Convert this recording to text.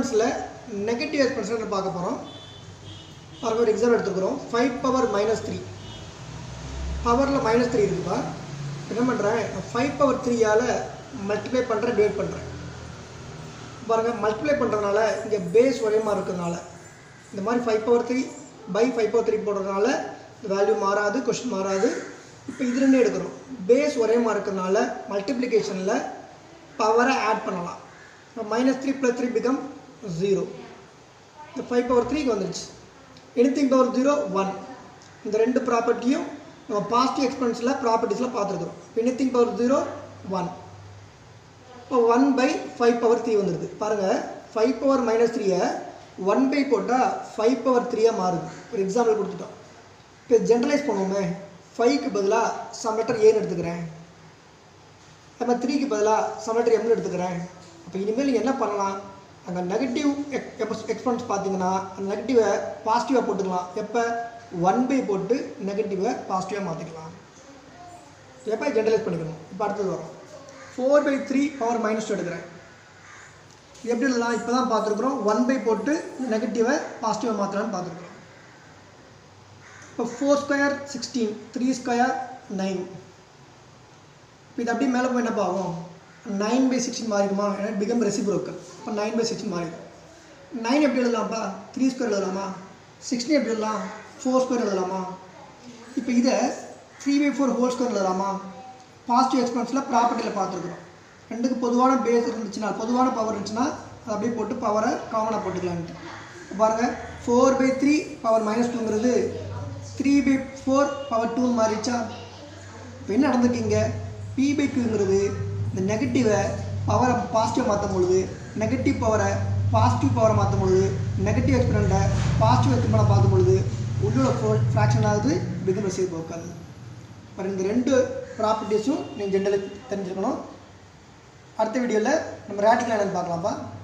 எக்ஸ்பென்ஸில் negative expense பார்க்க போகிறோம் பாருங்க ஒரு எக்ஸாம்பிள் எடுத்துக்கிறோம் ஃபைவ் பவர் மைனஸ் த்ரீ பவரில் மைனஸ் த்ரீ இருக்குப்பா என்ன பண்ணுறேன் ஃபைவ் பவர் த்ரீயால் மல்டிப்ளை பண்ணுறேன் டிவைட் பண்ணுறேன் பாருங்கள் மல்டிப்ளை பண்ணுறதுனால இங்கே பேஸ் ஒரே மாதிரி இருக்கிறதுனால இந்த மாதிரி five power three by five power three போடுறதுனால இந்த வேல்யூ மாறாது கொஷின் மாறாது இப்போ இது ரெண்டே எடுக்கிறோம் பேஸ் ஒரே மாதிரி இருக்கிறதுனால மல்டிப்ளிகேஷனில் பவரை ஆட் பண்ணலாம் இப்போ minus three plus three become zero இந்த ஃபைவ் பவர் த்ரீக்கு வந்துருச்சு எனிதிங் பவர் ஜீரோ ஒன் இந்த ரெண்டு ப்ராப்பர்ட்டியும் நம்ம பாசிட்டிவ் எக்ஸ்பென்ஸில் ப்ராப்பர்ட்டிஸில் பார்த்துருக்குறோம் எனிதிங் பவர் ஜீரோ ஒன் இப்போ one by five power three வந்துடுது பாருங்கள் ஃபைவ் பவர் மைனஸ் த்ரீயை ஒன் பை போட்டால் ஃபைவ் பவர் த்ரீயாக மாறுது ஒரு எக்ஸாம்பிள் கொடுத்துட்டோம் இப்போ ஜென்ரலைஸ் பண்ணுவோமே ஃபைவ்க்கு பதிலாக சம் லெட்டர் ஏன்னு எடுத்துக்கிறேன் நம்ம த்ரீக்கு பதிலாக சம் லெட்டர் எம்னு எடுத்துக்கிறேன் அப்போ இனிமேல் நீங்கள் என்ன பண்ணலாம் அங்கே நெகட்டிவ் எக்ஸ்பென்ஸ் பார்த்தீங்கன்னா அந்த நெகட்டிவை பாசிட்டிவாக போட்டுக்கலாம் எப்போ ஒன் பை போட்டு நெகட்டிவை பாசிட்டிவாக மாற்றிக்கலாம் எப்போ ஜென்ரலைஸ் பண்ணிக்கணும் இப்போ அடுத்தது வரும் four by three power minus two எடுக்கிறேன் இது எப்படி எழுதலாம் இப்போ தான் பார்த்துருக்குறோம் ஒன் பை போட்டு நெகட்டிவை பாசிட்டிவாக மாற்றலான்னு பார்த்துருக்குறோம் இப்போ four square sixteen three square nine இப்போ இது அப்படியே மேலே போய் என்ன ஆகும் நைன் பை சிக்ஸ்டீன் மாறிடுமா ஏன்னா பிகம் ரெசிப்ரோக்கல் இப்போ நைன் பை சிக்ஸ்டீன் மாறிடும் நைன் எப்படி எழுதலாம்ப்பா த்ரீ ஸ்கொயர் எழுதலாமா சிக்ஸ்டீன் எப்படி எழுதலாம் ஃபோர் ஸ்கொயர் எழுதலாமா இப்போ இதை three by four whole square எழுதலாமா பாசிட்டிவ் எக்ஸ்பென்ஸில் ப்ராப்பர்ட்டியில் பார்த்துருக்குறோம் ரெண்டுக்கு பொதுவான பேஸ் இருந்துச்சுன்னா பொதுவான பவர் இருந்துச்சுன்னா அதை அப்படியே போட்டு பவரை காமனாக போட்டுக்கலான்ட்டு இப்போ பாருங்கள் four by three power minus டூங்கிறது three by four power two மாறிடுச்சா இப்போ என்ன நடந்திருக்கீங்க பி பை கியூங்கிறது இந்த நெகட்டிவை பவரை பாசிட்டிவ் மாற்றும் பொழுது நெகட்டிவ் பவரை பாசிட்டிவ் பவரை மாற்றும் பொழுது நெகட்டிவ் எக்ஸ்பெரண்ட்டை பாசிட்டிவ் எக்ஸ்பெரண்ட் பார்க்கும் பொழுது உள்ளோட ஃப்ராக்ஷன் ஆகுது பிகம் ரிசீவ் போக்காது இப்போ இந்த ரெண்டு ப்ராப்பர்ட்டிஸும் நீங்கள் ஜென்ரலாக தெரிஞ்சுக்கணும் அடுத்த வீடியோவில் நம்ம ரேட்டிக்கல் என்னென்னு பார்க்கலாம்ப்பா